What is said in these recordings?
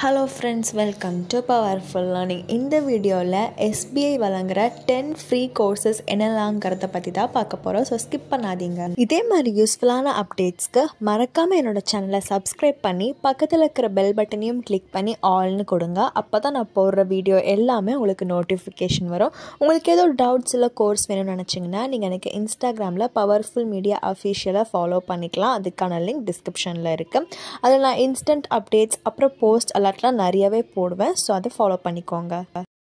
hello friends welcome to powerful learning இந்த வீடியோவில் SBI வழங்குற டென் ஃப்ரீ கோர்சஸ் என்னலாங்கிறத பற்றி தான் பார்க்க போகிறோம் ஸோ ஸ்கிப் பண்ணாதீங்க இதே மாதிரி யூஸ்ஃபுல்லான அப்டேட்ஸ்க்கு மறக்காமல் என்னோட சேனலை சப்ஸ்கிரைப் பண்ணி பக்கத்தில் இருக்கிற பெல் பட்டனையும் கிளிக் பண்ணி ஆல்னு கொடுங்க அப்போ தான் நான் போடுற வீடியோ எல்லாமே உங்களுக்கு நோட்டிஃபிகேஷன் வரும் உங்களுக்கு ஏதோ டவுட்ஸ் இல்லை கோர்ஸ் வேணும்னு நினச்சிங்கன்னா நீங்கள் எனக்கு இன்ஸ்டாகிராமில் பவர்ஃபுல் மீடியா அஃபீஷியலாக ஃபாலோ பண்ணிக்கலாம் அதுக்கான லிங்க் டிஸ்கிரிப்ஷனில் இருக்குது அதில் நான் இன்ஸ்டன்ட் அப்டேட்ஸ் அப்புறம் போஸ்ட் அலர்ட்லாம் நிறையவே போடுவேன் ஸோ அதை ஃபாலோ பண்ணிக்கோங்க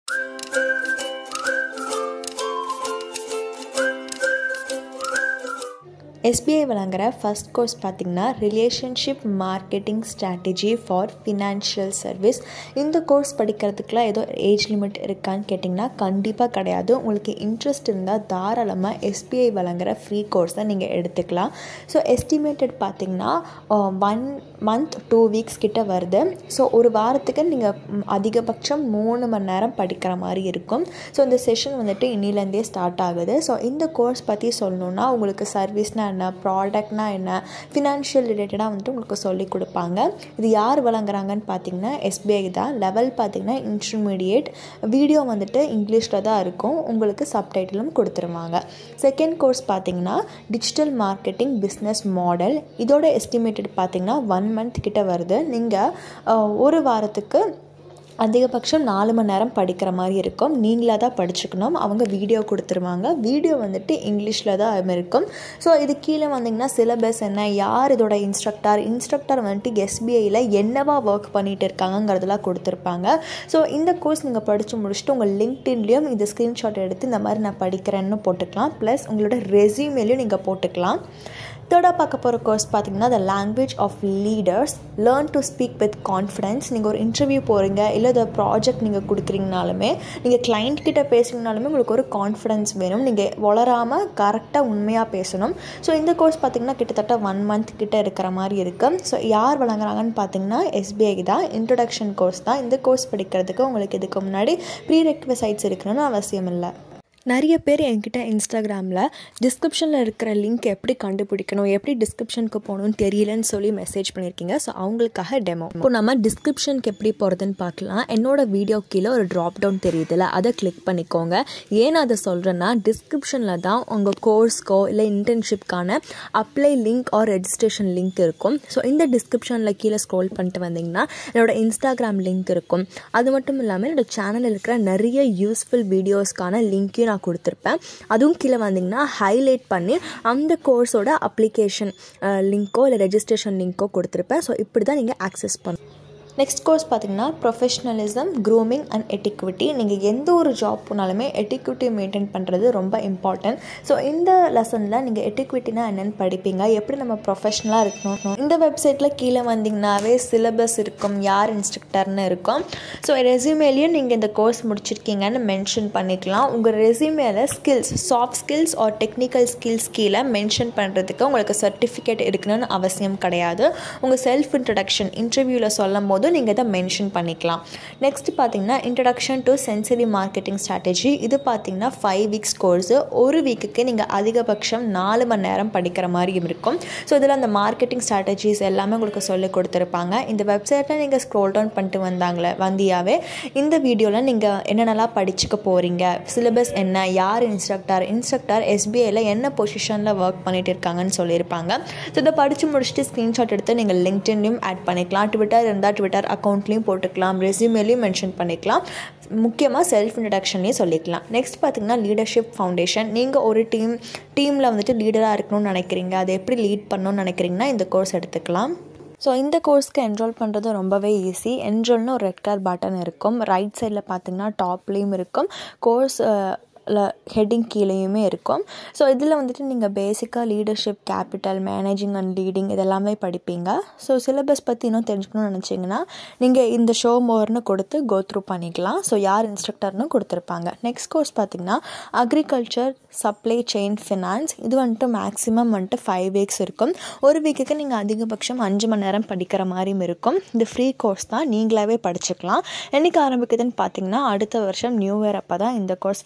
எஸ்பிஐ வழங்குற ஃபஸ்ட் கோர்ஸ் பார்த்திங்கன்னா relationship marketing strategy for financial service இந்த கோர்ஸ் படிக்கிறதுக்குலாம் ஏதோ ஏஜ் லிமிட் இருக்கான்னு கேட்டிங்கன்னா கண்டிப்பாக கிடையாது உங்களுக்கு இன்ட்ரெஸ்ட் இருந்தால் தாராளமாக எஸ்பிஐ வழங்குற ஃப்ரீ கோர்ஸை நீங்கள் எடுத்துக்கலாம் ஸோ எஸ்டிமேட்டட் பார்த்திங்கன்னா ஒன் மந்த் டூ வீக்ஸ் கிட்ட வருது ஸோ ஒரு வாரத்துக்கு நீங்கள் அதிகபட்சம் மூணு மணி நேரம் படிக்கிற மாதிரி இருக்கும் ஸோ இந்த செஷன் வந்துட்டு இன்னிலேருந்தே ஸ்டார்ட் ஆகுது ஸோ இந்த கோர்ஸ் பற்றி சொல்லணுன்னா உங்களுக்கு சர்வீஸ்னால் என்ன ப்ராடக்ட்னா என்ன ஃபினான்ஷியல் ரிலேட்டடாக வந்துட்டு உங்களுக்கு சொல்லி கொடுப்பாங்க இது யார் வழங்குறாங்கன்னு பார்த்தீங்கன்னா எஸ்பிஐ தான் லெவல் பார்த்தீங்கன்னா இன்டர்மீடியேட் வீடியோ வந்துட்டு இங்கிலீஷில் தான் இருக்கும் உங்களுக்கு சப்டைட்டிலும் கொடுத்துருவாங்க செகண்ட் கோர்ஸ் பார்த்தீங்கன்னா டிஜிட்டல் மார்க்கெட்டிங் பிஸ்னஸ் மாடல் இதோட எஸ்டிமேட்டட் பார்த்தீங்கன்னா ஒன் மந்த் கிட்ட வருது நீங்கள் ஒரு வாரத்துக்கு அதிகபட்சம் நாலு மணி நேரம் படிக்கிற மாதிரி இருக்கும் நீங்களாக தான் படிச்சுக்கணும் அவங்க வீடியோ கொடுத்துருவாங்க வீடியோ வந்துட்டு இங்கிலீஷில் தான் இருக்கும் ஸோ இது கீழே வந்திங்கன்னா சிலபஸ் என்ன யார் இதோட இன்ஸ்ட்ரக்டர் இன்ஸ்ட்ரக்டர் வந்துட்டு எஸ்பிஐயில் என்னவா ஒர்க் பண்ணிகிட்டு இருக்காங்கங்கிறதெல்லாம் கொடுத்துருப்பாங்க ஸோ இந்த கோர்ஸ் நீங்கள் படித்து முடிச்சுட்டு உங்கள் லிங்க்டின்லேயும் இந்த ஸ்க்ரீன்ஷாட் எடுத்து இந்த மாதிரி நான் படிக்கிறேன்னு போட்டுக்கலாம் ப்ளஸ் உங்களோட ரெசியூமேலையும் நீங்கள் போட்டுக்கலாம் தேர்டாக பார்க்க போகிற கோர்ஸ் பார்த்தீங்கன்னா the language of leaders learn to speak with confidence நீங்கள் ஒரு இன்டர்வியூ போகிறீங்க இல்லை இந்த ப்ராஜெக்ட் நீங்கள் கொடுக்குறீங்கனாலுமே நீங்கள் கிளைண்ட் கிட்ட பேசுறீங்கனாலுமே உங்களுக்கு ஒரு கான்ஃபிடென்ஸ் வேணும் நீங்கள் வளராமல் கரெக்டாக உண்மையாக பேசணும் ஸோ இந்த கோர்ஸ் பார்த்திங்கன்னா கிட்டத்தட்ட ஒன் மந்த் கிட்ட இருக்கிற மாதிரி இருக்குது ஸோ யார் வழங்குறாங்கன்னு பார்த்தீங்கன்னா எஸ்பிஐ தான் இன்ட்ரடக்ஷன் கோர்ஸ் தான் இந்த கோர்ஸ் படிக்கிறதுக்கு உங்களுக்கு இதுக்கு முன்னாடி ப்ரீ ரெக்வசைட்ஸ் இருக்கணும்னு அவசியம் இல்லை நிறைய பேர் என்கிட்ட இன்ஸ்டாகிராமில் டிஸ்கிரிப்ஷனில் இருக்கிற லிங்க் எப்படி கண்டுபிடிக்கணும் எப்படி டிஸ்கிரிப்ஷனுக்கு போகணும்னு தெரியலன்னு சொல்லி மெசேஜ் பண்ணியிருக்கீங்க ஸோ அவங்களுக்காக டெமோ இப்போ நம்ம டிஸ்கிரிப்ஷனுக்கு எப்படி போகிறதுன்னு பார்க்கலாம் என்னோட வீடியோ கீழே ஒரு ட்ராப் டவுன் தெரியுதுல்ல அதை கிளிக் பண்ணிக்கோங்க ஏன் அதை சொல்கிறேன்னா டிஸ்கிரிப்ஷனில் தான் உங்கள் கோர்ஸ்க்கோ இல்லை இன்டர்ன்ஷிப்கான apply link or registration link இருக்கும் ஸோ இந்த டிஸ்கிரிப்ஷனில் கீழே ஸ்க்ரோல் பண்ணிட்டு வந்தீங்கன்னா என்னோட இன்ஸ்டாகிராம் லிங்க் இருக்கும் அது மட்டும் இல்லாமல் என்னோட சேனலில் இருக்கிற நிறைய யூஸ்ஃபுல் வீடியோஸ்க்கான லிங்க்கையும் நான் கொடுத்துருப்பேன் அதுவும் கீழே வந்தீங்கன்னா ஹைலைட் பண்ணி அந்த கோர்ஸோட அப்ளிகேஷன் லிங்க்கோ இல்லை ரெஜிஸ்ட்ரேஷன் லிங்க்கோ கொடுத்துருப்பேன் ஸோ இப்படி தான் நீங்கள் ஆக்சஸ் பண்ணணும் நெக்ஸ்ட் கோர்ஸ் பார்த்தீங்கன்னா ப்ரொஃபஷ்னலிசம் க்ரூமிங் அண்ட் எட்டிக்விட்டி நீங்கள் எந்த ஒரு ஜாப் போனாலுமே எட்டிக்விட்டி மெயின்டைன் பண்ணுறது ரொம்ப இம்பார்ட்டன்ட் ஸோ இந்த லெசனில் நீங்கள் எட்டிக்விட்டினா என்னென்னு படிப்பீங்க எப்படி நம்ம ப்ரொஃபஷ்னலாக இருக்கணும் இந்த வெப்சைட்டில் கீழே வந்தீங்கன்னாவே சிலபஸ் இருக்கும் யார் இன்ஸ்ட்ரக்டர்னு இருக்கும் ஸோ ரெசியூமேலேயும் நீங்கள் இந்த கோர்ஸ் முடிச்சிருக்கீங்கன்னு மென்ஷன் பண்ணிக்கலாம் உங்கள் ரெசியூமேல skills soft skills or technical skills கீழே மென்ஷன் பண்ணுறதுக்கு உங்களுக்கு சர்டிஃபிகேட் இருக்கணும்னு அவசியம் கிடையாது உங்கள் செல்ஃப் இன்ட்ரடக்ஷன் இன்டர்வியூவில் சொல்லும் போது நீங்கள் இதை மென்ஷன் பண்ணிக்கலாம் நெக்ஸ்ட் பார்த்தீங்கன்னா introduction to sensory marketing strategy இது பார்த்தீங்கன்னா ஃபைவ் வீக்ஸ் கோர்ஸு ஒரு வீக்குக்கு நீங்கள் அதிகபட்சம் நாலு மணி நேரம் படிக்கிற மாதிரி இருக்கும் ஸோ இதில் அந்த மார்க்கெட்டிங் ஸ்ட்ராட்டஜிஸ் எல்லாமே உங்களுக்கு சொல்லி கொடுத்துருப்பாங்க இந்த வெப்சைட்டில் நீங்கள் ஸ்க்ரோல் டவுன் பண்ணிட்டு வந்தாங்களே வந்தியாவே இந்த வீடியோவில் நீங்கள் என்னென்னலாம் படிச்சுக்க போகிறீங்க சிலபஸ் என்ன யார் இன்ஸ்ட்ரக்டர் இன்ஸ்ட்ரக்டர் எஸ்பிஐயில் என்ன பொசிஷனில் ஒர்க் பண்ணிட்டு இருக்காங்கன்னு சொல்லியிருப்பாங்க ஸோ இதை படித்து முடிச்சுட்டு ஸ்க்ரீன்ஷாட் எடுத்து நீங்கள் லிங்க்டின்லையும் ஆட் பண்ணிக்கலாம் ட்விட்டர் இருந்தால் ட்விட்டர் ட்விட்டர் அக்கௌண்ட்லேயும் போட்டுக்கலாம் ரெசியூமேலையும் மென்ஷன் பண்ணிக்கலாம் முக்கியமாக செல்ஃப் இன்ட்ரடக்ஷன்லேயும் சொல்லிக்கலாம் நெக்ஸ்ட் பார்த்திங்கன்னா லீடர்ஷிப் ஃபவுண்டேஷன் நீங்கள் ஒரு டீம் டீமில் வந்துட்டு லீடராக இருக்கணும்னு நினைக்கிறீங்க அதை எப்படி லீட் பண்ணணும்னு நினைக்கிறீங்கன்னா இந்த கோர்ஸ் எடுத்துக்கலாம் ஸோ இந்த கோர்ஸ்க்கு என்ரோல் பண்ணுறது ரொம்பவே ஈஸி என்ரோல்னு ஒரு ரெட் கலர் பட்டன் இருக்கும் ரைட் சைடில் பார்த்திங்கன்னா டாப்லேயும் இருக்கும் கோர்ஸ் ஹெட்டிங் கீழேயுமே இருக்கும் ஸோ இதில் வந்துட்டு நீங்கள் பேசிக்காக leadership capital managing and leading இதெல்லாமே படிப்பீங்க ஸோ சிலபஸ் பற்றி இன்னும் தெரிஞ்சுக்கணும்னு நினச்சிங்கன்னா நீங்கள் இந்த ஷோ மோர்னு கொடுத்து கோ த்ரூ பண்ணிக்கலாம் ஸோ யார் இன்ஸ்ட்ரக்டர்னு கொடுத்துருப்பாங்க நெக்ஸ்ட் கோர்ஸ் பார்த்திங்கன்னா அக்ரிகல்ச்சர் சப்ளை செயின் ஃபினான்ஸ் இது வந்துட்டு மேக்ஸிமம் வந்துட்டு ஃபைவ் வீக்ஸ் இருக்கும் ஒரு வீக்குக்கு நீங்கள் அதிகபட்சம் அஞ்சு மணி நேரம் படிக்கிற மாதிரியும் இருக்கும் இந்த ஃப்ரீ கோர்ஸ் தான் நீங்களாவே படிச்சுக்கலாம் என்றைக்கு ஆரம்பிக்குதுன்னு பார்த்தீங்கன்னா அடுத்த வருஷம் நியூ இயர் அப்போ தான் இந்த கோர்ஸ் ஃப்ரெஷ்ஷாக ஸ்டார்ட்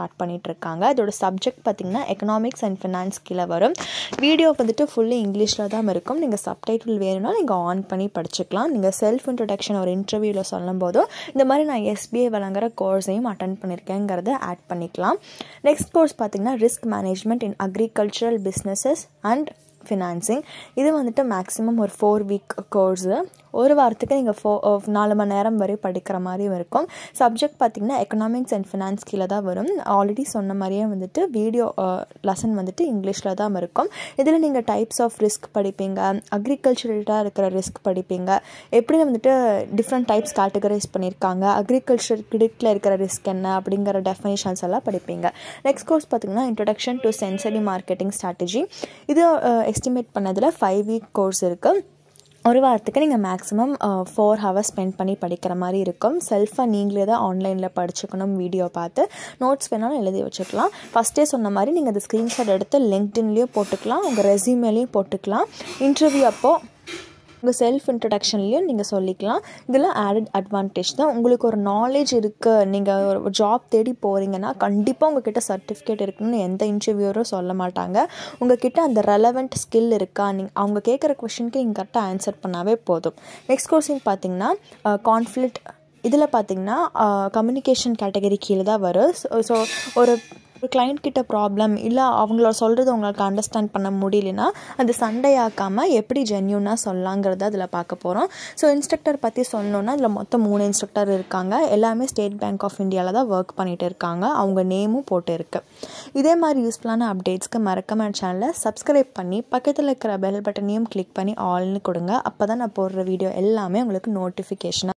ஸ்டார்ட் பண்ணிகிட்ருக்காங்க இதோட சப்ஜெக்ட் பார்த்திங்கன்னா எக்கனாமிக்ஸ் அண்ட் ஃபினான்ஸ் கீழே வரும் வீடியோ வந்துட்டு ஃபுல்லி இங்கிலீஷில் தான் இருக்கும் நீங்கள் சப்டைட்டில் வேணும்னா நீங்கள் ஆன் பண்ணி படிச்சுக்கலாம் நீங்கள் செல்ஃப் இன்ட்ரடக்ஷன் ஒரு இன்டர்வியூவில் சொல்லும் போதும் இந்த மாதிரி நான் எஸ்பிஐ வழங்குற கோர்ஸையும் அட்டன் பண்ணியிருக்கேங்கிறத ஆட் பண்ணிக்கலாம் நெக்ஸ்ட் கோர்ஸ் பார்த்திங்கன்னா risk management in agricultural businesses and financing இது வந்துட்டு மேக்ஸிமம் ஒரு ஃபோர் வீக் கோர்ஸு ஒரு வாரத்துக்கு நீங்கள் ஃபோ நாலு மணி நேரம் வரை படிக்கிற மாதிரியும் இருக்கும் சப்ஜெக்ட் பார்த்திங்கன்னா எக்கனாமிக்ஸ் அண்ட் ஃபினான்ஸ் கீழே தான் வரும் ஆல்ரெடி சொன்ன மாதிரியே வந்துட்டு வீடியோ லெசன் வந்துட்டு இங்கிலீஷில் தான் இருக்கும் இதில் நீங்கள் டைப்ஸ் ஆஃப் ரிஸ்க் படிப்பீங்க அக்ரிகல்ச்சரலாக இருக்கிற ரிஸ்க் படிப்பீங்க எப்படி வந்துட்டு டிஃப்ரெண்ட் டைப்ஸ் கேட்டகரைஸ் பண்ணியிருக்காங்க அக்ரிகல்ச்சர் கிரெடிட்டில் இருக்கிற ரிஸ்க் என்ன அப்படிங்கிற டெஃபினேஷன்ஸ் எல்லாம் படிப்பீங்க நெக்ஸ்ட் கோர்ஸ் பார்த்திங்கன்னா introduction to sensory marketing strategy இது எஸ்டிமேட் பண்ணதில் ஃபைவ் வீக் கோர்ஸ் இருக்குது ஒரு வாரத்துக்கு நீங்கள் மேக்ஸிமம் ஃபோர் ஹவர்ஸ் ஸ்பெண்ட் பண்ணி படிக்கிற மாதிரி இருக்கும் செல்ஃபாக நீங்களே தான் ஆன்லைனில் படிச்சுக்கணும் வீடியோ பார்த்து நோட்ஸ் வேணாலும் எழுதி வச்சுக்கலாம் ஃபஸ்ட்டே சொன்ன மாதிரி நீங்கள் அந்த ஸ்க்ரீன்ஷாட் எடுத்து லிங்க்டின்லேயும் போட்டுக்கலாம் உங்கள் ரெசியூமேலேயும் போட்டுக்கலாம் இன்டர்வியூ அப்போது உங்கள் செல்ஃப் இன்ட்ரடக்ஷன்லேயும் நீங்கள் சொல்லிக்கலாம் இதெல்லாம் ஆடட் அட்வான்டேஜ் தான் உங்களுக்கு ஒரு நாலேஜ் இருக்குது நீங்கள் ஒரு ஜாப் தேடி போகிறீங்கன்னா கண்டிப்பாக உங்ககிட்ட சர்டிஃபிகேட் இருக்குன்னு எந்த இன்டர்வியூரும் சொல்ல மாட்டாங்க உங்ககிட்ட அந்த ரெலவெண்ட் ஸ்கில் இருக்கா நீங்கள் அவங்க கேட்குற கொஷனுக்கு நீங்கள் கரெக்டாக ஆன்சர் பண்ணாவே போதும் நெக்ஸ்ட் கோர்ஸிங் பார்த்தீங்கன்னா கான்ஃப்ளிக்ட் இதில் பார்த்தீங்கன்னா கம்யூனிகேஷன் கேட்டகரி கீழே தான் வரும் ஸோ ஒரு ஒரு கிளைண்ட் கிட்ட ப்ராப்ளம் இல்லை அவங்கள சொல்கிறது உங்களுக்கு அண்டர்ஸ்டாண்ட் பண்ண முடியலனா அது சண்டையாக்காமல் எப்படி ஜென்யூனாக சொல்லலாங்கிறத அதில் பார்க்க போகிறோம் ஸோ இன்ஸ்ட்ரக்டர் பற்றி சொல்லணுன்னா இதில் மொத்தம் மூணு இன்ஸ்ட்ரக்டர் இருக்காங்க எல்லாமே ஸ்டேட் பேங்க் ஆஃப் இந்தியாவில் தான் ஒர்க் பண்ணிகிட்டு இருக்காங்க அவங்க நேமும் போட்டு இருக்குது இதே மாதிரி யூஸ்ஃபுல்லான அப்டேட்ஸ்க்கு மறக்காம சேனலை சப்ஸ்கிரைப் பண்ணி பக்கத்தில் இருக்கிற பெல் பட்டனையும் கிளிக் பண்ணி ஆல்னு கொடுங்க அப்போ தான் நான் போடுற வீடியோ எல்லாமே உங்களுக்கு நோட்டிஃபிகேஷனாக